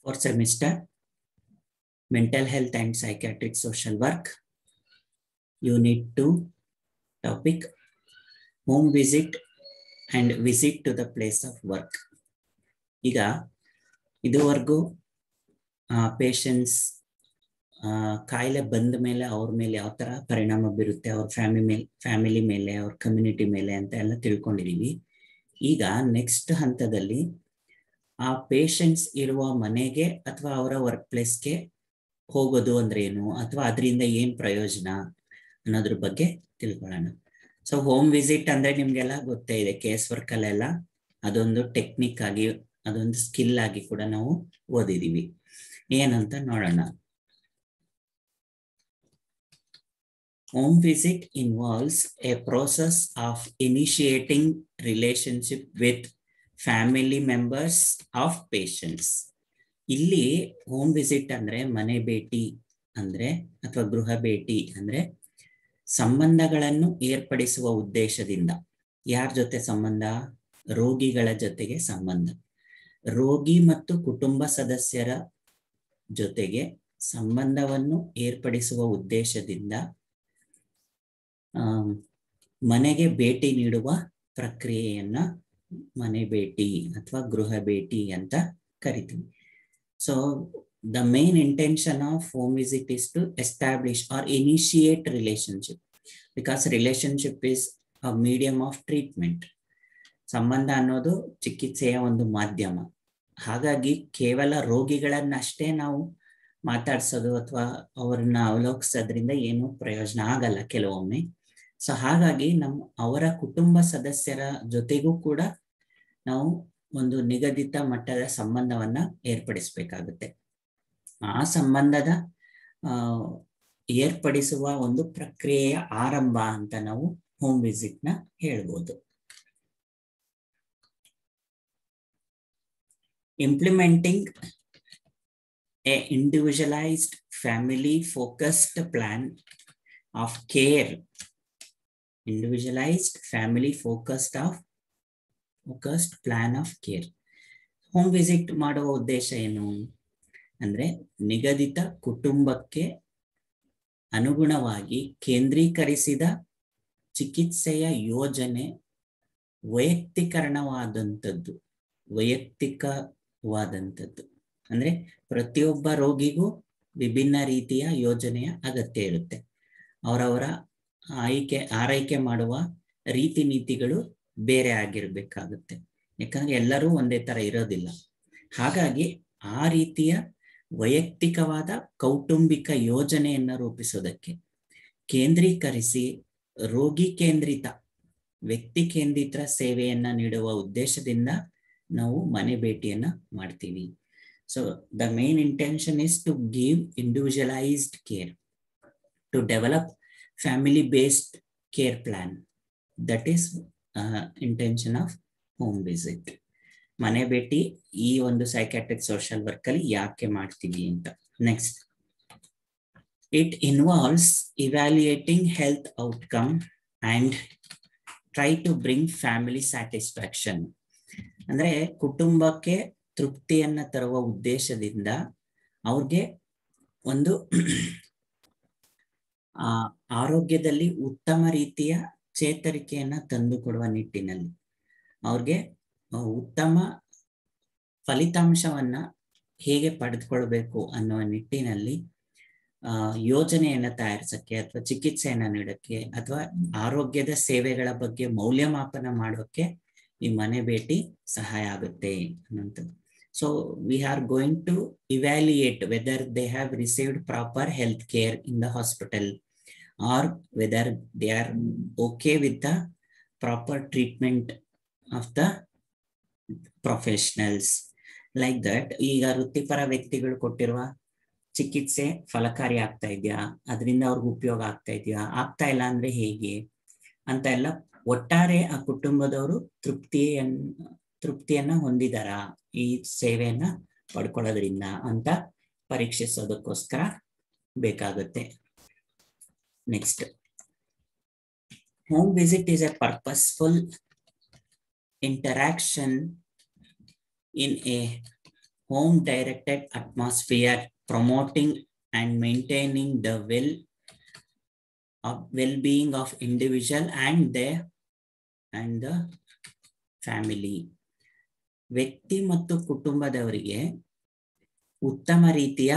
fourth semester, mental health and psychiatric social work, unit 2, topic, home visit and visit to the place of work. ಈಗ ಇದುವರೆಗೂ patients ಕಾಯಿಲೆ ಬಂದ ಮೇಲೆ ಅವ್ರ ಮೇಲೆ ಯಾವ ತರ ಪರಿಣಾಮ ಬೀರುತ್ತೆ ಅವ್ರ ಫ್ಯಾಮಿಲಿ ಮೇಲೆ ಫ್ಯಾಮಿಲಿ ಮೇಲೆ ಅವ್ರ ಕಮ್ಯುನಿಟಿ ಮೇಲೆ ಅಂತ ಎಲ್ಲ ತಿಳ್ಕೊಂಡಿದೀವಿ ಈಗ ನೆಕ್ಸ್ಟ್ ಹಂತದಲ್ಲಿ ಆ ಪೇಷಂಟ್ಸ್ ಇರುವ ಮನೆಗೆ ಅಥವಾ ಅವರ ವರ್ಕ್ ಪ್ಲೇಸ್ಗೆ ಹೋಗೋದು ಅಂದ್ರೆ ಏನು ಅಥವಾ ಅದರಿಂದ ಏನ್ ಪ್ರಯೋಜನ ಅನ್ನೋದ್ರ ಬಗ್ಗೆ ತಿಳ್ಕೊಳ್ಳೋಣ ಸೊ ಹೋಮ್ ವಿಸಿಟ್ ಅಂದ್ರೆ ನಿಮ್ಗೆಲ್ಲ ಗೊತ್ತೇ ಇದೆ ಕೇಸ್ ವರ್ಕ್ ಅಲ್ಲೆಲ್ಲ ಅದೊಂದು ಟೆಕ್ನಿಕ್ ಆಗಿ ಅದೊಂದು ಸ್ಕಿಲ್ ಆಗಿ ಕೂಡ ನಾವು ಓದಿದೀವಿ ಏನಂತ ನೋಡೋಣ Home visit involves a process of initiating relationship with family members of patients. ಇಲ್ಲಿ ಹೋಮ್ ವಿಸಿಟ್ ಅಂದ್ರೆ ಮನೆ ಭೇಟಿ ಅಂದ್ರೆ ಅಥವಾ ಗೃಹ ಭೇಟಿ ಅಂದ್ರೆ ಸಂಬಂಧಗಳನ್ನು ಏರ್ಪಡಿಸುವ ಉದ್ದೇಶದಿಂದ ಯಾರ ಜೊತೆ ಸಂಬಂಧ ರೋಗಿಗಳ ಜೊತೆಗೆ ಸಂಬಂಧ ರೋಗಿ ಮತ್ತು ಕುಟುಂಬ ಸದಸ್ಯರ ಜೊತೆಗೆ ಸಂಬಂಧವನ್ನು ಏರ್ಪಡಿಸುವ ಉದ್ದೇಶದಿಂದ ಮನೆಗೆ ಭೇಟಿ ನೀಡುವ ಪ್ರಕ್ರಿಯೆಯನ್ನ ಮನೆ ಭೇಟಿ ಅಥವಾ ಗೃಹ ಭೇಟಿ ಅಂತ ಕರಿತೀವಿ so the main intention of home visit is to establish or initiate relationship because relationship is a medium of treatment ಸಂಬಂಧ ಅನ್ನೋದು ಚಿಕಿತ್ಸೆಯ ಒಂದು ಮಾಧ್ಯಮ ಹಾಗಾಗಿ ಕೇವಲ ರೋಗಿಗಳನ್ನಷ್ಟೇ ನಾವು ಮಾತಾಡ್ಸೋದು ಅಥವಾ ಅವ್ರನ್ನ ಅವಲೋಕಿಸೋದ್ರಿಂದ ಏನು ಪ್ರಯೋಜನ ಆಗಲ್ಲ ಕೆಲವೊಮ್ಮೆ ಸೊ ಹಾಗಾಗಿ ನಮ್ಮ ಅವರ ಕುಟುಂಬ ಸದಸ್ಯರ ಜೊತೆಗೂ ಕೂಡ ನಾವು ಒಂದು ನಿಗದಿತ ಮಟ್ಟದ ಸಂಬಂಧವನ್ನ ಏರ್ಪಡಿಸ್ಬೇಕಾಗುತ್ತೆ ಆ ಸಂಬಂಧದ ಏರ್ಪಡಿಸುವ ಒಂದು ಪ್ರಕ್ರಿಯೆಯ ಆರಂಭ ಅಂತ ನಾವು ಹೋಮ್ ವಿಸಿಟ್ ನ ಹೇಳ್ಬೋದು implementing a individualized family focused plan of care individualized family focused of focused plan of care home visit ಮಾಡುವ ಉದ್ದೇಶ ಏನು ಅಂದ್ರೆ ನಿಗದಿತ ಕುಟುಂಬಕ್ಕೆ ಅನುಗುಣವಾಗಿ ಕೇಂದ್ರೀಕರಿಸಿದ ಚಿಕಿತ್ಸೆಯ ಯೋಜನೆ ವೈಯಕ್ತೀಕರಣವಾದಂಥದ್ದು ವೈಯಕ್ತಿಕವಾದಂಥದ್ದು ಅಂದ್ರೆ ಪ್ರತಿಯೊಬ್ಬ ರೋಗಿಗೂ ವಿಭಿನ್ನ ರೀತಿಯ ಯೋಜನೆಯ ಅಗತ್ಯ ಇರುತ್ತೆ ಅವರವರ ಆಯ್ಕೆ ಆರೈಕೆ ಮಾಡುವ ರೀತಿ ನೀತಿಗಳು ಬೇರೆ ಆಗಿರ್ಬೇಕಾಗುತ್ತೆ ಯಾಕಂದ್ರೆ ಎಲ್ಲರೂ ಒಂದೇ ತರ ಇರೋದಿಲ್ಲ ಹಾಗಾಗಿ ಆ ರೀತಿಯ ವೈಯಕ್ತಿಕವಾದ ಕೌಟುಂಬಿಕ ಯೋಜನೆಯನ್ನ ರೂಪಿಸೋದಕ್ಕೆ ಕೇಂದ್ರೀಕರಿಸಿ ರೋಗಿ ಕೇಂದ್ರಿತ ವ್ಯಕ್ತಿ ಕೇಂದ್ರಿತ ಸೇವೆಯನ್ನ ನೀಡುವ ಉದ್ದೇಶದಿಂದ ನಾವು ಮನೆ ಭೇಟಿಯನ್ನ ಮಾಡ್ತೀವಿ So the main intention is to give individualized care, to develop family-based care plan. That is uh, intention of home visit. ಮನೆ ಭೇಟಿ ಈ ಒಂದು ಸೈಕ್ಯಾಟ್ರಿಕ್ ಸೋಷಿಯಲ್ ವರ್ಕ್ ಅಲ್ಲಿ ಯಾಕೆ ಮಾಡ್ತೀವಿ ಅಂತ next it involves evaluating health outcome and try to bring family satisfaction ಅಂದ್ರೆ ಕುಟುಂಬಕ್ಕೆ ತೃಪ್ತಿಯನ್ನ ತರುವ ಉದ್ದೇಶದಿಂದ ಅವ್ರಿಗೆ ಒಂದು ಆ ಆರೋಗ್ಯದಲ್ಲಿ ಉತ್ತಮ ರೀತಿಯ ಚೇತರಿಕೆಯನ್ನ ತಂದುಕೊಡುವ ನಿಟ್ಟಿನಲ್ಲಿ ಅವ್ರಿಗೆ ಉತ್ತಮ ಫಲಿತಾಂಶವನ್ನ ಹೇಗೆ ಪಡೆದುಕೊಳ್ಬೇಕು ಅನ್ನುವ ನಿಟ್ಟಿನಲ್ಲಿ ಆ ಯೋಜನೆಯನ್ನ ತಯಾರಿಸಕ್ಕೆ ಅಥವಾ ಚಿಕಿತ್ಸೆಯನ್ನ ನೀಡಕ್ಕೆ ಅಥವಾ ಆರೋಗ್ಯದ ಸೇವೆಗಳ ಬಗ್ಗೆ ಮೌಲ್ಯಮಾಪನ ಮಾಡೋಕೆ ಈ ಮನೆ ಭೇಟಿ ಸಹಾಯ ಆಗುತ್ತೆ ಅನ್ನೋಂಥದ್ದು so we are going to evaluate whether they have received proper health care in the hospital or whether they are okay with the proper treatment of the professionals like that ಈಗ ವೃತ್ತಿಪರ ವ್ಯಕ್ತಿಗಳು ಕೊಟ್ಟಿರುವ ಚಿಕಿತ್ಸೆ ಫಲಕಾರಿ ಆಗ್ತಾ ಇದೆಯಾ ಅದರಿಂದ ಅವ್ರಿಗೆ ಉಪಯೋಗ ಆಗ್ತಾ ಇದೆಯಾ ಆಗ್ತಾ ಇಲ್ಲ ಅಂದ್ರೆ ಹೇಗೆ ಅಂತ ಎಲ್ಲ ಒಟ್ಟಾರೆ ಆ ಕುಟುಂಬದವರು ತೃಪ್ತಿಯನ್ನ ತೃಪ್ತಿಯನ್ನ ಹೊಂದಿದಾರ ಈ ಸೇವೆಯನ್ನ ಪಡ್ಕೊಳ್ಳೋದ್ರಿಂದ ಅಂತ ಪರೀಕ್ಷಿಸೋದಕ್ಕೋಸ್ಕರ ಬೇಕಾಗುತ್ತೆ next home visit is a purposeful interaction in a home directed atmosphere promoting and maintaining the well of well-being of individual and their and the family ವ್ಯಕ್ತಿ ಮತ್ತು ಕುಟುಂಬದವರಿಗೆ ಉತ್ತಮ ರೀತಿಯ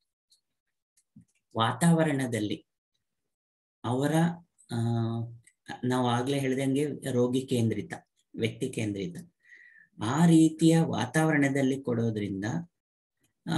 ವಾತಾವರಣದಲ್ಲಿ ಅವರ ನಾವು ಆಗ್ಲೇ ಹೇಳ್ದಂಗೆ ರೋಗಿ ಕೇಂದ್ರಿತ ವ್ಯಕ್ತಿ ಕೇಂದ್ರಿತ ಆ ರೀತಿಯ ವಾತಾವರಣದಲ್ಲಿ ಕೊಡೋದ್ರಿಂದ ಆ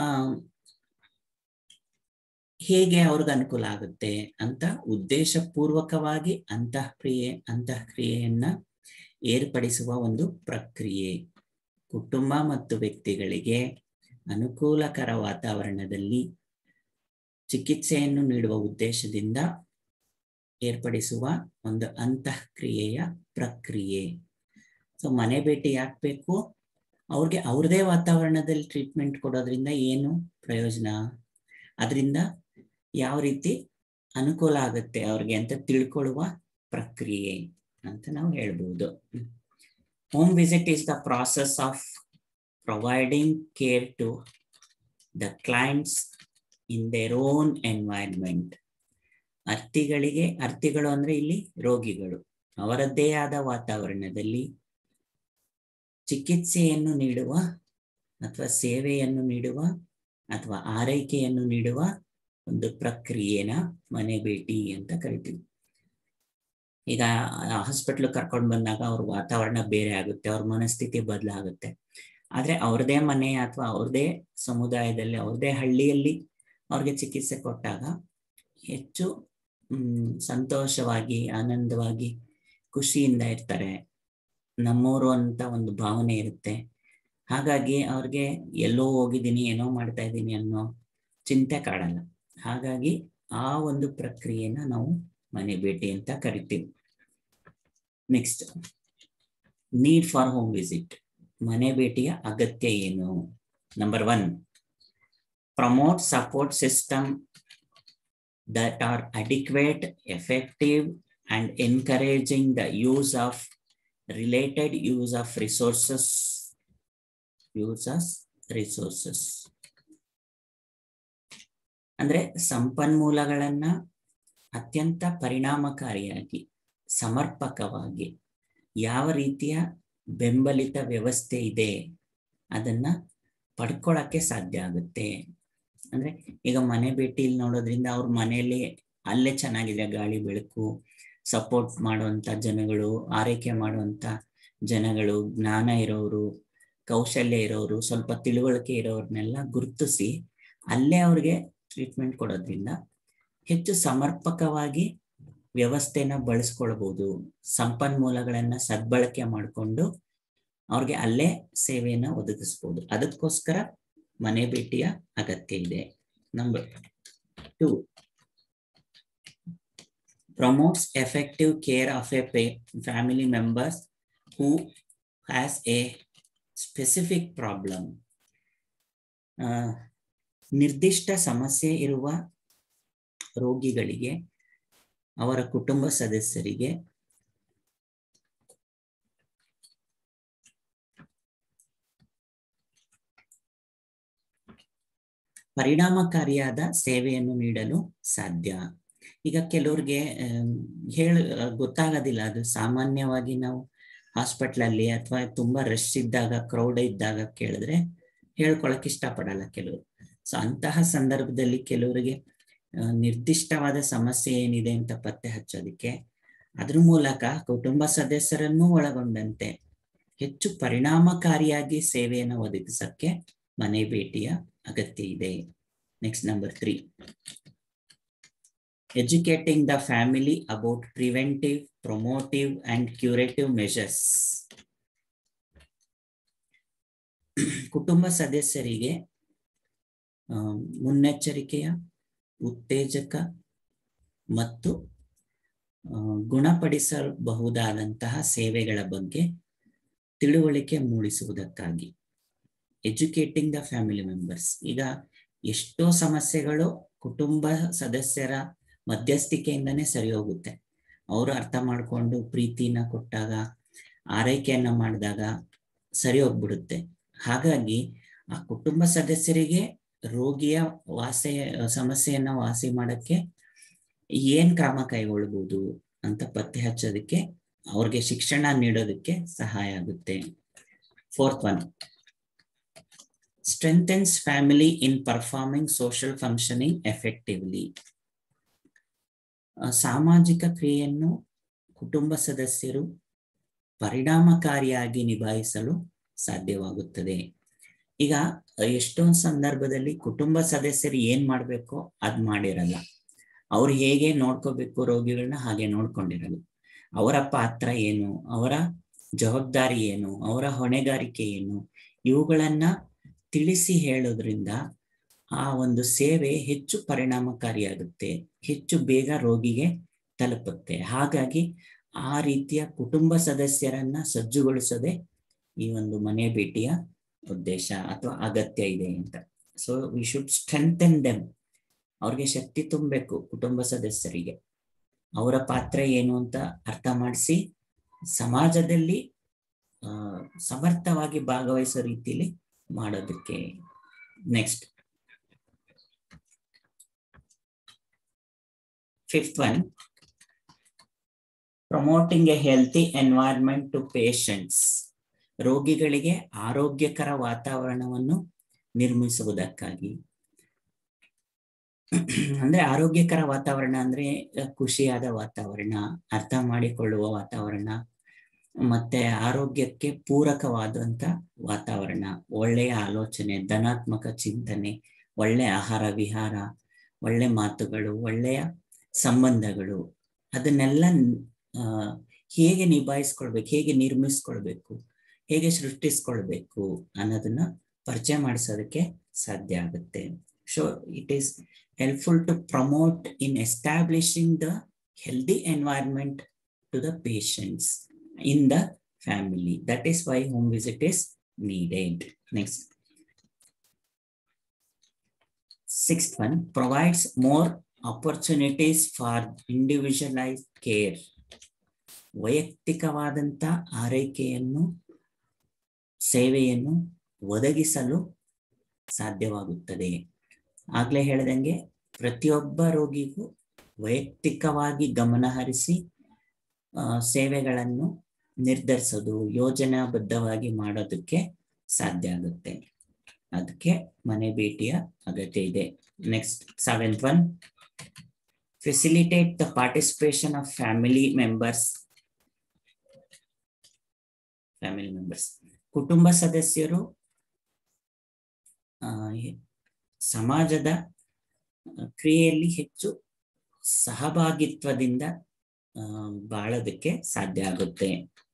ಹೇಗೆ ಅವ್ರಿಗೆ ಅನುಕೂಲ ಆಗುತ್ತೆ ಅಂತ ಉದ್ದೇಶಪೂರ್ವಕವಾಗಿ ಅಂತಃಕ್ರಿಯೆ ಅಂತಃಕ್ರಿಯೆಯನ್ನ ಏರ್ಪಡಿಸುವ ಒಂದು ಪ್ರಕ್ರಿಯೆ ಕುಟುಂಬ ಮತ್ತು ವ್ಯಕ್ತಿಗಳಿಗೆ ಅನುಕೂಲಕರ ವಾತಾವರಣದಲ್ಲಿ ಚಿಕಿತ್ಸೆಯನ್ನು ನೀಡುವ ಉದ್ದೇಶದಿಂದ ಏರ್ಪಡಿಸುವ ಒಂದು ಅಂತಃಕ್ರಿಯೆಯ ಪ್ರಕ್ರಿಯೆ ಸೊ ಮನೆ ಭೇಟಿ ಯಾಕೆ ಬೇಕು ಅವ್ರಿಗೆ ಅವ್ರದೇ ವಾತಾವರಣದಲ್ಲಿ ಟ್ರೀಟ್ಮೆಂಟ್ ಕೊಡೋದ್ರಿಂದ ಏನು ಪ್ರಯೋಜನ ಅದರಿಂದ ಯಾವ ರೀತಿ ಅನುಕೂಲ ಆಗುತ್ತೆ ಅವ್ರಿಗೆ ಅಂತ ತಿಳ್ಕೊಳ್ಳುವ ಪ್ರಕ್ರಿಯೆ ಅಂತ ನಾವು ಹೇಳ್ಬೋದು home visit is the process of providing care to the clients in their own environment ಅರ್ಥಿಗಳಿಗೆ ಅರ್ಥಿಗಳು ಅಂದ್ರೆ ಇಲ್ಲಿ ರೋಗಿಗಳು ಅವರದ್ದೇ ಆದ ವಾತಾವರಣದಲ್ಲಿ ಚಿಕಿತ್ಸೆಯನ್ನು ನೀಡುವ ಅಥವಾ ಸೇವೆಯನ್ನು ನೀಡುವ ಅಥವಾ ಆರೈಕೆಯನ್ನು ನೀಡುವ ಒಂದು ಪ್ರಕ್ರಿಯೆನ ಮನೆ ಭೇಟಿ ಅಂತ ಕರಿತೀವಿ ಈಗ ಹಾಸ್ಪಿಟ್ಲ್ ಕರ್ಕೊಂಡು ಬಂದಾಗ ಅವ್ರ ವಾತಾವರಣ ಬೇರೆ ಆಗುತ್ತೆ ಅವ್ರ ಮನಸ್ಥಿತಿ ಬದಲಾಗುತ್ತೆ ಆದ್ರೆ ಅವ್ರದೇ ಮನೆ ಅಥವಾ ಅವ್ರದೇ ಸಮುದಾಯದಲ್ಲಿ ಅವ್ರದೇ ಹಳ್ಳಿಯಲ್ಲಿ ಅವ್ರಿಗೆ ಚಿಕಿತ್ಸೆ ಕೊಟ್ಟಾಗ ಹೆಚ್ಚು ಹ್ಮ್ ಸಂತೋಷವಾಗಿ ಆನಂದವಾಗಿ ಖುಷಿಯಿಂದ ಇರ್ತಾರೆ ನಮ್ಮೂರು ಅಂತ ಒಂದು ಭಾವನೆ ಇರುತ್ತೆ ಹಾಗಾಗಿ ಅವ್ರಿಗೆ ಎಲ್ಲೋ ಹೋಗಿದ್ದೀನಿ ಏನೋ ಮಾಡ್ತಾ ಇದ್ದೀನಿ ಅನ್ನೋ ಚಿಂತೆ ಕಾಡಲ್ಲ ಹಾಗಾಗಿ ಆ ಒಂದು ಪ್ರಕ್ರಿಯೆನ ನಾವು ಮನೆ ಭೇಟಿ ಅಂತ ಕರಿತೀವಿ next need for home visit ಮನೆ ಭೇಟಿಯ ಅಗತ್ಯ ಏನು number one promote support system that are adequate, effective, and encouraging the use of related use of resources, uses resources. ಅಂದ್ರೆ ಸಂಪನ್ಮೂಲಗಳನ್ನ ಅತ್ಯಂತ ಪರಿಣಾಮಕಾರಿಯಾಗಿ ಸಮರ್ಪಕವಾಗಿ ಯಾವ ರೀತಿಯ ಬೆಂಬಲಿತ ವ್ಯವಸ್ಥೆ ಇದೆ ಅದನ್ನ ಪಡ್ಕೊಳಕ್ಕೆ ಸಾಧ್ಯ ಆಗುತ್ತೆ ಅಂದ್ರೆ ಈಗ ಮನೆ ಭೇಟಿಲಿ ನೋಡೋದ್ರಿಂದ ಅವ್ರ ಮನೆಯಲ್ಲಿ ಅಲ್ಲೇ ಚೆನ್ನಾಗಿದೆ ಗಾಳಿ ಬೆಳಕು ಸಪೋರ್ಟ್ ಮಾಡುವಂತ ಜನಗಳು ಆರೈಕೆ ಮಾಡುವಂತ ಜನಗಳು ಜ್ಞಾನ ಇರೋರು ಕೌಶಲ್ಯ ಇರೋರು ಸ್ವಲ್ಪ ತಿಳುವಳಿಕೆ ಇರೋರ್ನೆಲ್ಲ ಗುರುತಿಸಿ ಅಲ್ಲೇ ಅವ್ರಿಗೆ ಟ್ರೀಟ್ಮೆಂಟ್ ಕೊಡೋದ್ರಿಂದ ಹೆಚ್ಚು ಸಮರ್ಪಕವಾಗಿ ವ್ಯವಸ್ಥೆನ ಬಳಸ್ಕೊಳ್ಬಹುದು ಸಂಪನ್ಮೂಲಗಳನ್ನ ಸದ್ಬಳಕೆ ಮಾಡಿಕೊಂಡು ಅವ್ರಿಗೆ ಅಲ್ಲೇ ಸೇವೆಯನ್ನ ಒದಗಿಸ್ಬೋದು ಅದಕ್ಕೋಸ್ಕರ ಮನೆ ಭೇಟಿಯ ಅಗತ್ಯ ಇದೆ number two promotes effective care of a pay family members who has a specific problem ನಿರ್ದಿಷ್ಟ ಸಮಸ್ಯೆ ಇರುವ ರೋಗಿಗಳಿಗೆ ಅವರ ಕುಟುಂಬ ಸದಸ್ಯರಿಗೆ ಪರಿಣಾಮಕಾರಿಯಾದ ಸೇವೆಯನ್ನು ನೀಡಲು ಸಾಧ್ಯ ಈಗ ಕೆಲವ್ರಿಗೆ ಹೇಳ ಗೊತ್ತಾಗೋದಿಲ್ಲ ಅದು ಸಾಮಾನ್ಯವಾಗಿ ನಾವು ಹಾಸ್ಪಿಟ್ಲಲ್ಲಿ ಅಥವಾ ತುಂಬಾ ರಶ್ ಇದ್ದಾಗ ಕ್ರೌಡ್ ಇದ್ದಾಗ ಕೇಳಿದ್ರೆ ಹೇಳ್ಕೊಳಕ್ ಇಷ್ಟಪಡಲ್ಲ ಕೆಲವರು ಸೊ ಅಂತಹ ಸಂದರ್ಭದಲ್ಲಿ ಕೆಲವರಿಗೆ ನಿರ್ದಿಷ್ಟವಾದ ಸಮಸ್ಯೆ ಏನಿದೆ ಅಂತ ಪತ್ತೆ ಹಚ್ಚೋದಿಕ್ಕೆ ಅದ್ರ ಮೂಲಕ ಕುಟುಂಬ ಸದಸ್ಯರನ್ನೂ ಒಳಗೊಂಡಂತೆ ಹೆಚ್ಚು ಪರಿಣಾಮಕಾರಿಯಾಗಿ ಸೇವೆಯನ್ನು ಒದಗಿಸಕ್ಕೆ ಮನೆ ಭೇಟಿಯ ಅಗತ್ಯ ಇದೆ next number three educating the family about preventive promotive and curative measures ಕುಟುಂಬ ಸದಸ್ಯರಿಗೆ ಮುನ್ನೆಚ್ಚರಿಕೆಯ ಉತ್ತೇಜಕ ಮತ್ತು ಗುಣಪಡಿಸಬಹುದಾದಂತಹ ಸೇವೆಗಳ ಬಗ್ಗೆ ತಿಳುವಳಿಕೆ ಮೂಡಿಸುವುದಕ್ಕಾಗಿ ಎಜುಕೇಟಿಂಗ್ ದ ಫ್ಯಾಮಿಲಿ ಮೆಂಬರ್ಸ್ ಈಗ ಎಷ್ಟೋ ಸಮಸ್ಯೆಗಳು ಕುಟುಂಬ ಸದಸ್ಯರ ಮಧ್ಯಸ್ಥಿಕೆಯಿಂದನೇ ಸರಿ ಹೋಗುತ್ತೆ ಅವರು ಅರ್ಥ ಮಾಡಿಕೊಂಡು ಪ್ರೀತಿನ ಕೊಟ್ಟಾಗ ಆರೈಕೆಯನ್ನ ಮಾಡಿದಾಗ ಸರಿ ಹೋಗ್ಬಿಡುತ್ತೆ ಹಾಗಾಗಿ ಆ ಕುಟುಂಬ ಸದಸ್ಯರಿಗೆ ರೋಗಿಯ ವಾಸಿ ಸಮಸ್ಯೆಯನ್ನ ವಾಸಿ ಮಾಡಕ್ಕೆ ಏನ್ ಕ್ರಮ ಕೈಗೊಳ್ಬಹುದು ಅಂತ ಪತ್ತೆ ಹಚ್ಚೋದಕ್ಕೆ ಅವ್ರಿಗೆ ಶಿಕ್ಷಣ ನೀಡೋದಕ್ಕೆ ಸಹಾಯ ಆಗುತ್ತೆ fourth one strengthens family in performing social functioning effectively ಸಾಮಾಜಿಕ ಕ್ರಿಯೆಯನ್ನು ಕುಟುಂಬ ಸದಸ್ಯರು ಪರಿಣಾಮಕಾರಿಯಾಗಿ ನಿಭಾಯಿಸಲು ಸಾಧ್ಯವಾಗುತ್ತದೆ ಈಗ ಎಷ್ಟೊಂದು ಸಂದರ್ಭದಲ್ಲಿ ಕುಟುಂಬ ಸದಸ್ಯರು ಏನ್ ಮಾಡ್ಬೇಕೋ ಅದ್ ಮಾಡಿರಲ್ಲ ಅವ್ರು ಹೇಗೆ ನೋಡ್ಕೋಬೇಕು ರೋಗಿಗಳನ್ನ ಹಾಗೆ ನೋಡ್ಕೊಂಡಿರಲ್ಲ ಅವರ ಪಾತ್ರ ಏನು ಅವರ ಜವಾಬ್ದಾರಿ ಏನು ಅವರ ಹೊಣೆಗಾರಿಕೆ ಏನು ಇವುಗಳನ್ನ ತಿಳಿಸಿ ಹೇಳೋದ್ರಿಂದ ಆ ಒಂದು ಸೇವೆ ಹೆಚ್ಚು ಪರಿಣಾಮಕಾರಿಯಾಗುತ್ತೆ ಹೆಚ್ಚು ಬೇಗ ರೋಗಿಗೆ ತಲುಪುತ್ತೆ ಹಾಗಾಗಿ ಆ ರೀತಿಯ ಕುಟುಂಬ ಸದಸ್ಯರನ್ನ ಸಜ್ಜುಗೊಳಿಸೋದೆ ಈ ಒಂದು ಮನೆ ಭೇಟಿಯ ಉದ್ದೇಶ ಅಥವಾ ಅಗತ್ಯ ಇದೆ ಅಂತ so we should strengthen them ಅವ್ರಿಗೆ ಶಕ್ತಿ ತುಂಬಬೇಕು ಕುಟುಂಬ ಸದಸ್ಯರಿಗೆ ಅವರ ಪಾತ್ರ ಏನು ಅಂತ ಅರ್ಥ ಮಾಡಿಸಿ ಸಮಾಜದಲ್ಲಿ ಆ ಸಮರ್ಥವಾಗಿ ಭಾಗವಹಿಸೋ ರೀತಿಯಲ್ಲಿ ಮಾಡೋದಕ್ಕೆ next fifth one promoting a healthy environment to patients ರೋಗಿಗಳಿಗೆ ಆರೋಗ್ಯಕರ ವಾತಾವರಣವನ್ನು ನಿರ್ಮಿಸುವುದಕ್ಕಾಗಿ ಅಂದ್ರೆ ಆರೋಗ್ಯಕರ ವಾತಾವರಣ ಅಂದ್ರೆ ಖುಷಿಯಾದ ವಾತಾವರಣ ಅರ್ಥ ಮಾಡಿಕೊಳ್ಳುವ ವಾತಾವರಣ ಮತ್ತೆ ಆರೋಗ್ಯಕ್ಕೆ ಪೂರಕವಾದಂತ ವಾತಾವರಣ ಒಳ್ಳೆಯ ಆಲೋಚನೆ ಧನಾತ್ಮಕ ಚಿಂತನೆ ಒಳ್ಳೆ ಆಹಾರ ವಿಹಾರ ಒಳ್ಳೆ ಮಾತುಗಳು ಒಳ್ಳೆಯ ಸಂಬಂಧಗಳು ಅದನ್ನೆಲ್ಲ ಹೇಗೆ ನಿಭಾಯಿಸ್ಕೊಳ್ಬೇಕು ಹೇಗೆ ನಿರ್ಮಿಸ್ಕೊಳ್ಬೇಕು ಹೇಗೆ ಸೃಷ್ಟಿಸ್ಕೊಳ್ಬೇಕು ಅನ್ನೋದನ್ನ ಪರಿಚಯ ಮಾಡಿಸೋದಕ್ಕೆ ಸಾಧ್ಯ ಆಗುತ್ತೆ so it is helpful to promote in establishing the healthy environment to the patients in the family. That is why home visit is needed. Next. Sixth one provides more opportunities for individualized care. ವೈಯಕ್ತಿಕವಾದಂಥ ಆರೈಕೆಯನ್ನು ಸೇವೆಯನ್ನು ಒದಗಿಸಲು ಸಾಧ್ಯವಾಗುತ್ತದೆ ಆಗ್ಲೇ ಹೇಳ್ದಂಗೆ ಪ್ರತಿಯೊಬ್ಬ ರೋಗಿಗೂ ವೈಯಕ್ತಿಕವಾಗಿ ಗಮನ ಹರಿಸಿ ಸೇವೆಗಳನ್ನು ನಿರ್ಧರಿಸೋದು ಯೋಜನಾಬದ್ಧವಾಗಿ ಮಾಡೋದಕ್ಕೆ ಸಾಧ್ಯ ಆಗುತ್ತೆ ಅದಕ್ಕೆ ಮನೆ ಭೇಟಿಯ ಅಗತ್ಯ ಇದೆ next seventh one facilitate the participation of family members family members ಕುಟುಂಬ ಸದಸ್ಯರು ಸಮಾಜದ ಕ್ರಿಯೆಯಲ್ಲಿ ಹೆಚ್ಚು ಸಹಭಾಗಿತ್ವದಿಂದ ಬಾಳೋದಕ್ಕೆ ಸಾಧ್ಯ ಆಗುತ್ತೆ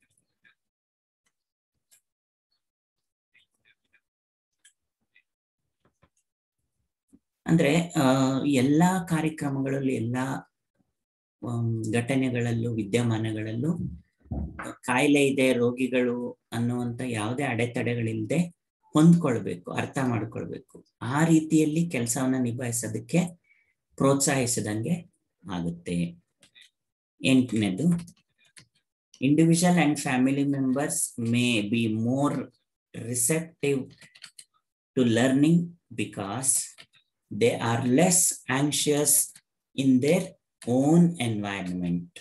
ಅಂದ್ರೆ ಎಲ್ಲಾ ಕಾರ್ಯಕ್ರಮಗಳಲ್ಲೂ ಎಲ್ಲಾ ಘಟನೆಗಳಲ್ಲೂ ವಿದ್ಯಮಾನಗಳಲ್ಲೂ ಕಾಯಿಲೆ ಇದೆ ರೋಗಿಗಳು ಅನ್ನುವಂತ ಯಾವುದೇ ಅಡೆತಡೆಗಳಿಲ್ಲದೆ ಹೊಂದ್ಕೊಳ್ಬೇಕು ಅರ್ಥ ಮಾಡ್ಕೊಳ್ಬೇಕು ಆ ರೀತಿಯಲ್ಲಿ ಕೆಲಸವನ್ನ ನಿಭಾಯಿಸೋದಕ್ಕೆ ಪ್ರೋತ್ಸಾಹಿಸಿದಂಗೆ ಆಗುತ್ತೆ ಎಂಟನೇದು individual and family members may be more receptive to learning because they are less anxious in their own environment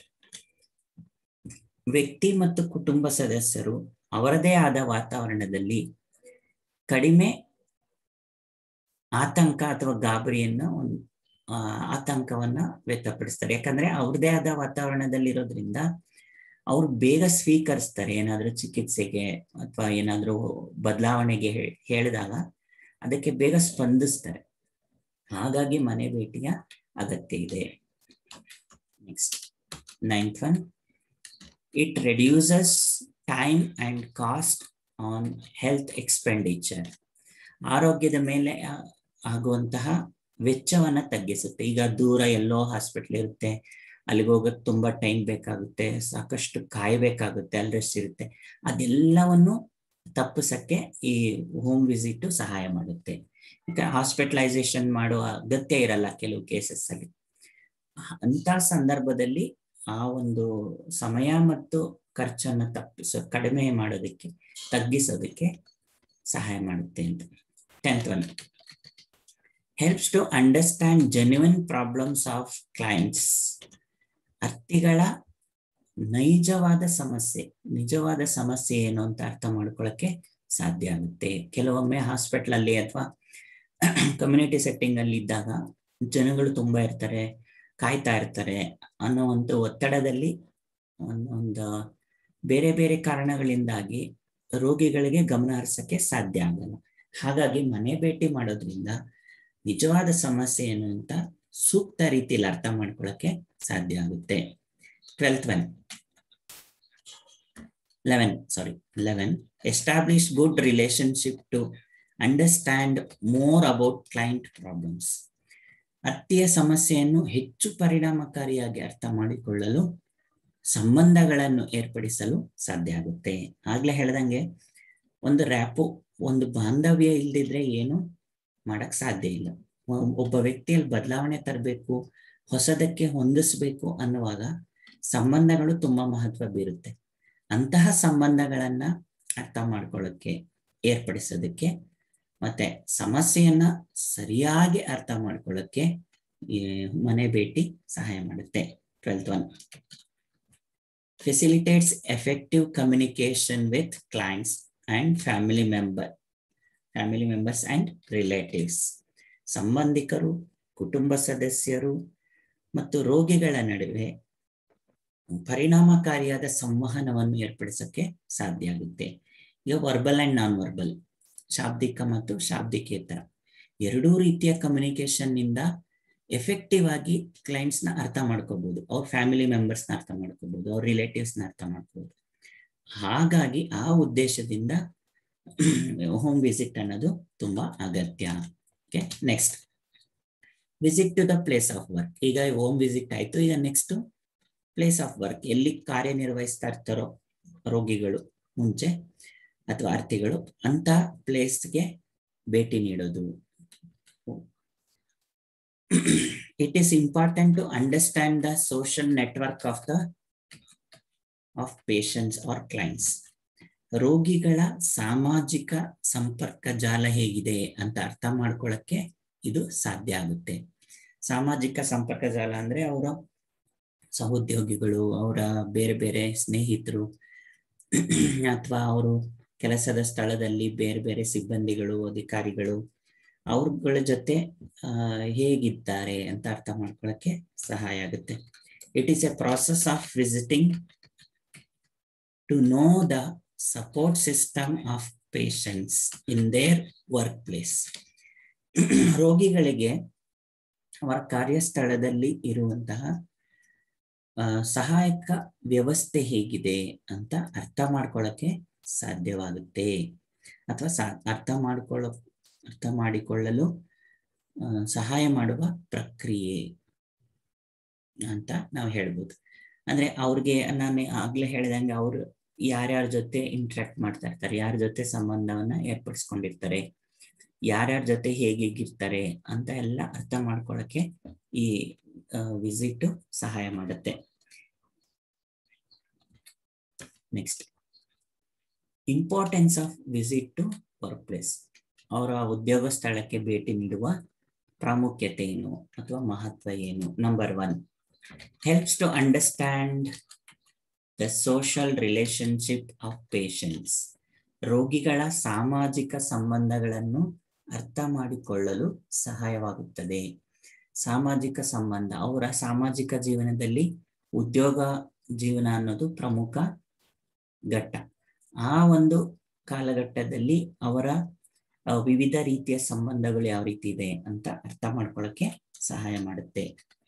ವ್ಯಕ್ತಿ ಮತ್ತು ಕುಟುಂಬ ಸದಸ್ಯರು ಅವರದೇ ಆದ ವಾತಾವರಣದಲ್ಲಿ ಕಡಿಮೆ ಆತಂಕ ಅಥವಾ ಗಾಬರಿಯನ್ನ ಆತಂಕವನ್ನ ವ್ಯಕ್ತಪಡಿಸ್ತಾರೆ ಯಾಕಂದ್ರೆ ಅವ್ರದೇ ಆದ ವಾತಾವರಣದಲ್ಲಿ ಇರೋದ್ರಿಂದ ಅವ್ರು ಬೇಗ ಸ್ವೀಕರಿಸ್ತಾರೆ ಏನಾದ್ರೂ ಚಿಕಿತ್ಸೆಗೆ ಅಥವಾ ಏನಾದ್ರೂ ಬದಲಾವಣೆಗೆ ಹೇಳಿದಾಗ ಅದಕ್ಕೆ ಬೇಗ ಸ್ಪಂದಿಸ್ತಾರೆ ಹಾಗಾಗಿ ಮನೆ ಭೇಟಿಯ ಅಗತ್ಯ ಇದೆ next ninth one it reduces time and cost on health expenditure ಆರೋಗ್ಯದ ಮೇಲೆ ಆಗುವಂತಹ ವೆಚ್ಚವನ್ನ ತಗ್ಗಿಸುತ್ತೆ ಈಗ ದೂರ ಎಲ್ಲೋ ಹಾಸ್ಪಿಟ್ಲ್ ಇರುತ್ತೆ ಅಲ್ಲಿಗೆ ಹೋಗೋಕೆ ತುಂಬಾ ಟೈಮ್ ಬೇಕಾಗುತ್ತೆ ಸಾಕಷ್ಟು ಕಾಯ್ಬೇಕಾಗುತ್ತೆ ಅಲ್ಲಿ ರೆಸ್ಟ್ ಇರುತ್ತೆ ಅದೆಲ್ಲವನ್ನು ತಪ್ಪಿಸಕ್ಕೆ ಈ ಹೋಮ್ ವಿಸಿಟ್ ಸಹಾಯ ಮಾಡುತ್ತೆ ಹಾಸ್ಪಿಟಲೈಸೇಷನ್ ಮಾಡುವ ಅಗತ್ಯ ಇರಲ್ಲ ಕೆಲವು ಕೇಸಸ್ ಅಲ್ಲಿ ಅಂತ ಸಂದರ್ಭದಲ್ಲಿ ಆ ಒಂದು ಸಮಯ ಮತ್ತು ಖರ್ಚನ್ನ ತಪ್ಪಿಸೋ ಕಡಿಮೆ ಮಾಡೋದಕ್ಕೆ ತಗ್ಗಿಸೋದಕ್ಕೆ ಸಹಾಯ ಮಾಡುತ್ತೆ ಅಂತ tenth one helps to understand genuine problems of clients ಅರ್ಥಿಗಳ ನೈಜವಾದ ಸಮಸ್ಯೆ ನಿಜವಾದ ಸಮಸ್ಯೆ ಏನು ಅಂತ ಅರ್ಥ ಮಾಡ್ಕೊಳ್ಳೋಕ್ಕೆ ಸಾಧ್ಯ ಆಗುತ್ತೆ ಕೆಲವೊಮ್ಮೆ ಹಾಸ್ಪಿಟಲ್ ಅಲ್ಲಿ ಅಥವಾ ಕಮ್ಯುನಿಟಿ ಸೆಟ್ಟಿಂಗ್ ಅಲ್ಲಿ ಇದ್ದಾಗ ಜನಗಳು ತುಂಬಾ ಇರ್ತಾರೆ ಕಾಯ್ತಾ ಇರ್ತಾರೆ ಅನ್ನೋ ಒಂದು ಒತ್ತಡದಲ್ಲಿ ಒಂದು ಬೇರೆ ಬೇರೆ ಕಾರಣಗಳಿಂದಾಗಿ ರೋಗಿಗಳಿಗೆ ಗಮನ ಹರಿಸಕ್ಕೆ ಸಾಧ್ಯ ಆಗಲ್ಲ ಹಾಗಾಗಿ ಮನೆ ಭೇಟಿ ಮಾಡೋದ್ರಿಂದ ನಿಜವಾದ ಸಮಸ್ಯೆ ಏನು ಅಂತ ಸೂಕ್ತ ರೀತಿಯಲ್ಲಿ ಅರ್ಥ ಮಾಡ್ಕೊಳ್ಳಕ್ಕೆ ಸಾಧ್ಯ ಆಗುತ್ತೆ twelfth one eleven sorry eleven establish good relationship to understand more about client problems ಅತ್ತಿಯ ಸಮಸ್ಯೆಯನ್ನು ಹೆಚ್ಚು ಪರಿಣಾಮಕಾರಿಯಾಗಿ ಅರ್ಥ ಮಾಡಿಕೊಳ್ಳಲು ಸಂಬಂಧಗಳನ್ನು ಏರ್ಪಡಿಸಲು ಸಾಧ್ಯ ಆಗುತ್ತೆ ಆಗ್ಲೇ ಹೇಳ್ದಂಗೆ ಒಂದು ರ್ಯಾಪು ಒಂದು ಬಾಂಧವ್ಯ ಇಲ್ದಿದ್ರೆ ಏನು ಮಾಡಕ್ ಸಾಧ್ಯ ಇಲ್ಲ ಒಬ್ಬ ವ್ಯಕ್ತಿಯಲ್ಲಿ ಬದಲಾವಣೆ ತರಬೇಕು ಹೊಸದಕ್ಕೆ ಹೊಂದಿಸ್ಬೇಕು ಅನ್ನುವಾಗ ಸಂಬಂಧಗಳು ತುಂಬಾ ಮಹತ್ವ ಬೀರುತ್ತೆ ಅಂತಹ ಸಂಬಂಧಗಳನ್ನ ಅರ್ಥ ಮಾಡ್ಕೊಳ್ಳೋಕ್ಕೆ ಏರ್ಪಡಿಸೋದಕ್ಕೆ ಮತ್ತೆ ಸಮಸ್ಯೆಯನ್ನ ಸರಿಯಾಗಿ ಅರ್ಥ ಮಾಡ್ಕೊಳ್ಳೋಕ್ಕೆ ಮನೆ ಭೇಟಿ ಸಹಾಯ ಮಾಡುತ್ತೆ twelfth one facilitates effective communication with clients and family member family members and relatives ಸಂಬಂಧಿಕರು ಕುಟುಂಬ ಸದಸ್ಯರು ಮತ್ತು ರೋಗಿಗಳ ನಡುವೆ ಪರಿಣಾಮಕಾರಿಯಾದ ಸಂವಹನವನ್ನು ಏರ್ಪಡಿಸಕ್ಕೆ ಸಾಧ್ಯ ಆಗುತ್ತೆ ಈಗ ವರ್ಬಲ್ ಅಂಡ್ ನಾನ್ ವರ್ಬಲ್ ಶಾಬ್ದಿಕ ಮತ್ತು ಶಾಬ್ದಿಕೇತರ ಎರಡೂ ರೀತಿಯ ಕಮ್ಯುನಿಕೇಶನ್ ನಿಂದ ಎಫೆಕ್ಟಿವ್ ಆಗಿ ಕ್ಲೈಂಟ್ಸ್ ನ ಅರ್ಥ ಮಾಡ್ಕೋಬಹುದು ಅವ್ರ ಫ್ಯಾಮಿಲಿ ಮೆಂಬರ್ಸ್ ನ ಅರ್ಥ ಮಾಡ್ಕೋಬಹುದು ಅವ್ರ ರಿಲೇಟಿವ್ಸ್ ನ ಅರ್ಥ ಮಾಡ್ಕೋಬಹುದು ಹಾಗಾಗಿ ಆ ಉದ್ದೇಶದಿಂದ ಹೋಮ್ ವಿಸಿಟ್ ಅನ್ನೋದು ತುಂಬಾ ಅಗತ್ಯ okay next visit to the place of work ಈಗ ಹೋಮ್ ವಿಸಿಟ್ ಆಯ್ತು ಈಗ ನೆಕ್ಸ್ಟ್ ಪ್ಲೇಸ್ ಆಫ್ ವರ್ಕ್ ಎಲ್ಲಿ ಕಾರ್ಯನಿರ್ವಹಿಸ್ತಾ ಇರ್ತಾರೋ ರೋಗಿಗಳು ಮುಂಚೆ ಅಥವಾ ಅರ್ಥಿಗಳು ಅಂತ ಪ್ಲೇಸ್ಗೆ ಭೇಟಿ ನೀಡೋದು it is important to understand the social network of the of patients or clients ರೋಗಿಗಳ ಸಾಮಾಜಿಕ ಸಂಪರ್ಕ ಜಾಲ ಹೇಗಿದೆ ಅಂತ ಅರ್ಥ ಮಾಡ್ಕೊಳ್ಳಕ್ಕೆ ಇದು ಸಾಧ್ಯ ಆಗುತ್ತೆ ಸಾಮಾಜಿಕ ಸಂಪರ್ಕ ಜಾಲ ಅಂದ್ರೆ ಅವರ ಸಹೋದ್ಯೋಗಿಗಳು ಅವರ ಬೇರೆ ಬೇರೆ ಸ್ನೇಹಿತರು ಅಥವಾ ಅವರು ಕೆಲಸದ ಸ್ಥಳದಲ್ಲಿ ಬೇರೆ ಬೇರೆ ಸಿಬ್ಬಂದಿಗಳು ಅಧಿಕಾರಿಗಳು ಅವ್ರಗಳ ಜೊತೆ ಹೇಗಿದ್ದಾರೆ ಅಂತ ಅರ್ಥ ಮಾಡ್ಕೊಳ್ಳಕ್ಕೆ ಸಹಾಯ ಆಗುತ್ತೆ it is a process of visiting to know the support system of patients in their work place ರೋಗಿಗಳಿಗೆ ಅವರ ಕಾರ್ಯಸ್ಥಳದಲ್ಲಿ ಇರುವಂತಹ ಸಹಾಯಕ ವ್ಯವಸ್ಥೆ ಹೇಗಿದೆ ಅಂತ ಅರ್ಥ ಮಾಡ್ಕೊಳ್ಳಕ್ಕೆ ಸಾಧ್ಯವಾಗುತ್ತೆ ಅಥವಾ ಸಾ ಅರ್ಥ ಮಾಡ್ಕೊಳ್ಳೋ ಅರ್ಥ ಮಾಡಿಕೊಳ್ಳಲು ಸಹಾಯ ಮಾಡುವ ಪ್ರಕ್ರಿಯೆ ಅಂತ ನಾವು ಹೇಳ್ಬೋದು ಅಂದ್ರೆ ಅವ್ರಿಗೆ ನಾನು ಆಗ್ಲೇ ಹೇಳ್ದಂಗೆ ಅವರು ಯಾರ್ಯಾರ ಜೊತೆ ಇಂಟ್ರಾಕ್ಟ್ ಮಾಡ್ತಾ ಇರ್ತಾರೆ ಯಾರ ಜೊತೆ ಸಂಬಂಧವನ್ನ ಏರ್ಪಡಿಸ್ಕೊಂಡಿರ್ತಾರೆ ಯಾರ್ಯಾರ ಜೊತೆ ಹೇಗಿರ್ತಾರೆ ಅಂತ ಎಲ್ಲ ಅರ್ಥ ಮಾಡ್ಕೊಳಕ್ಕೆ ಈ ವಿಸಿಟ್ ಸಹಾಯ ಮಾಡುತ್ತೆ next importance of visit to work place ಅವರ ಉದ್ಯೋಗ ಸ್ಥಳಕ್ಕೆ ಭೇಟಿ ನೀಡುವ ಪ್ರಾಮುಖ್ಯತೆ ಏನು ಅಥವಾ ಮಹತ್ವ ಏನು number one helps to understand the social relationship of patients ರೋಗಿಗಳ ಸಾಮಾಜಿಕ ಸಂಬಂಧಗಳನ್ನು ಅರ್ಥ ಮಾಡಿಕೊಳ್ಳಲು ಸಹಾಯವಾಗುತ್ತದೆ ಸಾಮಾಜಿಕ ಸಂಬಂಧ ಅವರ ಸಾಮಾಜಿಕ ಜೀವನದಲ್ಲಿ ಉದ್ಯೋಗ ಜೀವನ ಅನ್ನೋದು ಪ್ರಮುಖ ಘಟ್ಟ ಆ ಒಂದು ಕಾಲಘಟ್ಟದಲ್ಲಿ ಅವರ ವಿವಿಧ ರೀತಿಯ ಸಂಬಂಧಗಳು ಯಾವ ರೀತಿ ಇದೆ ಅಂತ ಅರ್ಥ ಮಾಡ್ಕೊಳ್ಳಕ್ಕೆ ಸಹಾಯ ಮಾಡುತ್ತೆ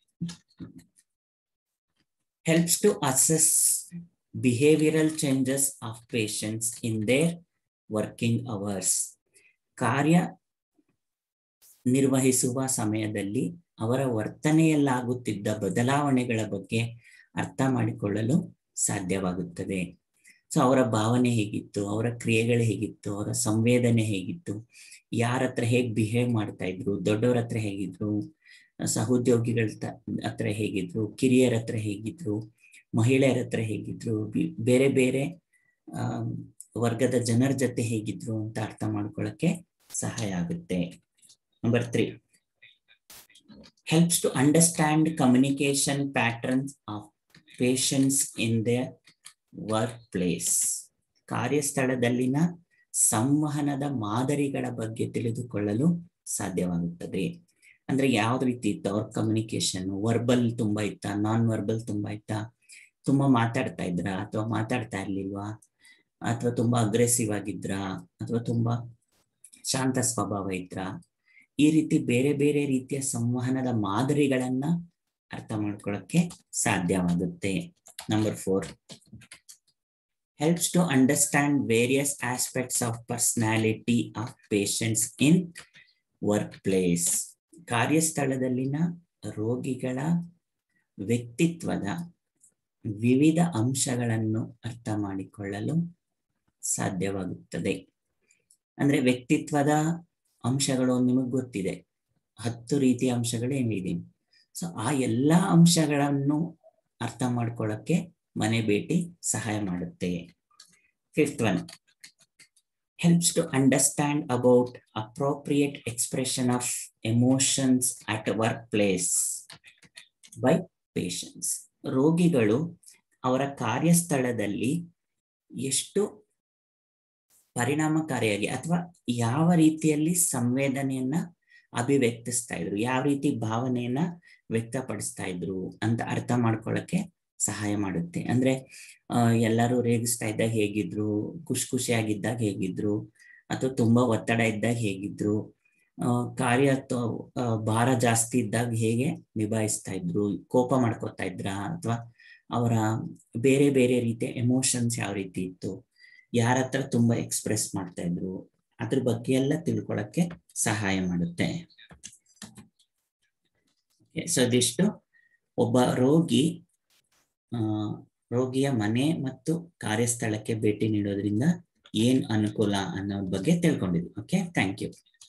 helps to assess behavioural changes of patients in their working hours ಕಾರ್ಯ ನಿರ್ವಹಿಸುವ ಸಮಯದಲ್ಲಿ ಅವರ ವರ್ತನೆಯಲ್ಲಾಗುತ್ತಿದ್ದ ಬದಲಾವಣೆಗಳ ಬಗ್ಗೆ ಅರ್ಥ ಮಾಡಿಕೊಳ್ಳಲು ಸಾಧ್ಯವಾಗುತ್ತದೆ ಸೊ ಅವರ ಭಾವನೆ ಹೇಗಿತ್ತು ಅವರ ಕ್ರಿಯೆಗಳು ಹೇಗಿತ್ತು ಅವರ ಸಂವೇದನೆ ಹೇಗಿತ್ತು ಯಾರ ಹತ್ರ ಹೇಗೆ ಬಿಹೇವ್ ಮಾಡ್ತಾ ಇದ್ರು ದೊಡ್ಡವ್ರ ಹತ್ರ ಹೇಗಿದ್ರು ಸಹೋದ್ಯೋಗಿಗಳ ಹತ್ರ ಹೇಗಿದ್ರು ಕಿರಿಯರ ಹತ್ರ ಹೇಗಿದ್ರು ಮಹಿಳೆಯರ ಹತ್ರ ಹೇಗಿದ್ರು ಬೇರೆ ಬೇರೆ ವರ್ಗದ ಜನರ ಜೊತೆ ಹೇಗಿದ್ರು ಅಂತ ಅರ್ಥ ಮಾಡ್ಕೊಳ್ಳಕ್ಕೆ ಸಹಾಯ ಆಗುತ್ತೆ number three helps to understand communication patterns of patients in the work place ಕಾರ್ಯಸ್ಥಳದಲ್ಲಿನ ಸಂವಹನದ ಮಾದರಿಗಳ ಬಗ್ಗೆ ತಿಳಿದುಕೊಳ್ಳಲು ಸಾಧ್ಯವಾಗುತ್ತದೆ ಅಂದ್ರೆ ಯಾವ ರೀತಿ ಇತ್ತು ಅವ್ರ ಕಮ್ಯುನಿಕೇಶನ್ ವರ್ಬಲ್ ತುಂಬಾ ಇತ್ತ ನಾನ್ ವರ್ಬಲ್ ತುಂಬಾ ಇತ್ತ ತುಂಬಾ ಮಾತಾಡ್ತಾ ಇದ್ರ ಅಥವಾ ಮಾತಾಡ್ತಾ ಇರ್ಲಿಲ್ವಾ ಅಥವಾ ತುಂಬಾ ಅಗ್ರೆಸಿವ್ ಆಗಿದ್ರ ಅಥವಾ ತುಂಬಾ ಶಾಂತ ಸ್ವಭಾವ ಇದ್ರ ಈ ರೀತಿ ಬೇರೆ ಬೇರೆ ರೀತಿಯ ಸಂವಹನದ ಮಾದರಿಗಳನ್ನ ಅರ್ಥ ಮಾಡ್ಕೊಳ್ಳಕ್ಕೆ ಸಾಧ್ಯವಾಗುತ್ತೆ number four helps to understand various aspects of personality of patients in workplace ಕಾರ್ಯಸ್ಥಳದಲ್ಲಿನ ರೋಗಿಗಳ ವ್ಯಕ್ತಿತ್ವದ ವಿವಿಧ ಅಂಶಗಳನ್ನು ಅರ್ಥ ಮಾಡಿಕೊಳ್ಳಲು ಸಾಧ್ಯವಾಗುತ್ತದೆ ಅಂದ್ರೆ ವ್ಯಕ್ತಿತ್ವದ ಅಂಶಗಳು ನಿಮಗೆ ಗೊತ್ತಿದೆ ಹತ್ತು ರೀತಿಯ ಅಂಶಗಳು ಏನಿದೆ ಸೊ ಆ ಎಲ್ಲಾ ಅಂಶಗಳನ್ನು ಅರ್ಥ ಮಾಡ್ಕೊಳ್ಳಕ್ಕೆ ಮನೆ ಭೇಟಿ ಸಹಾಯ ಮಾಡುತ್ತೆ fifth one helps to understand about appropriate expression of emotions at work place by patients ರೋಗಿಗಳು ಅವರ ಕಾರ್ಯಸ್ಥಳದಲ್ಲಿ ಎಷ್ಟು ಪರಿಣಾಮಕಾರಿಯಾಗಿ ಅಥವಾ ಯಾವ ರೀತಿಯಲ್ಲಿ ಸಂವೇದನೆಯನ್ನ ಅಭಿವ್ಯಕ್ತಿಸ್ತಾ ಇದ್ರು ಯಾವ ರೀತಿ ಭಾವನೆಯನ್ನ ವ್ಯಕ್ತಪಡಿಸ್ತಾ ಇದ್ರು ಅಂತ ಅರ್ಥ ಮಾಡ್ಕೊಳ್ಳಕ್ಕೆ ಸಹಾಯ ಮಾಡುತ್ತೆ ಅಂದ್ರೆ ಎಲ್ಲರೂ ರೇಗಿಸ್ತಾ ಇದ್ದಾಗ ಹೇಗಿದ್ರು ಖುಷಿ ಖುಷಿಯಾಗಿದ್ದಾಗ ಹೇಗಿದ್ರು ಅಥವಾ ತುಂಬಾ ಒತ್ತಡ ಇದ್ದಾಗ ಹೇಗಿದ್ರು ಕಾರ್ಯ ಭಾರ ಜಾಸ್ತಿ ಇದ್ದಾಗ ಹೇಗೆ ನಿಭಾಯಿಸ್ತಾ ಇದ್ರು ಕೋಪ ಮಾಡ್ಕೋತಾ ಇದ್ರ ಅಥವಾ ಅವರ ಬೇರೆ ಬೇರೆ ರೀತಿಯ ಎಮೋಷನ್ಸ್ ಯಾವ ರೀತಿ ಇತ್ತು ಯಾರ ಹತ್ರ ತುಂಬಾ ಎಕ್ಸ್ಪ್ರೆಸ್ ಮಾಡ್ತಾ ಇದ್ರು ಅದ್ರ ಬಗ್ಗೆ ಎಲ್ಲ ತಿಳ್ಕೊಳಕ್ಕೆ ಸಹಾಯ ಮಾಡುತ್ತೆ ಸೊ ಇದಿಷ್ಟು ಒಬ್ಬ ರೋಗಿ ರೋಗಿಯ ಮನೆ ಮತ್ತು ಕಾರ್ಯಸ್ಥಳಕ್ಕೆ ಭೇಟಿ ನೀಡೋದ್ರಿಂದ ಏನ್ ಅನುಕೂಲ ಅನ್ನೋದ್ರ ಬಗ್ಗೆ ತಿಳ್ಕೊಂಡಿದ್ವಿ ಓಕೆ ಥ್ಯಾಂಕ್ ಯು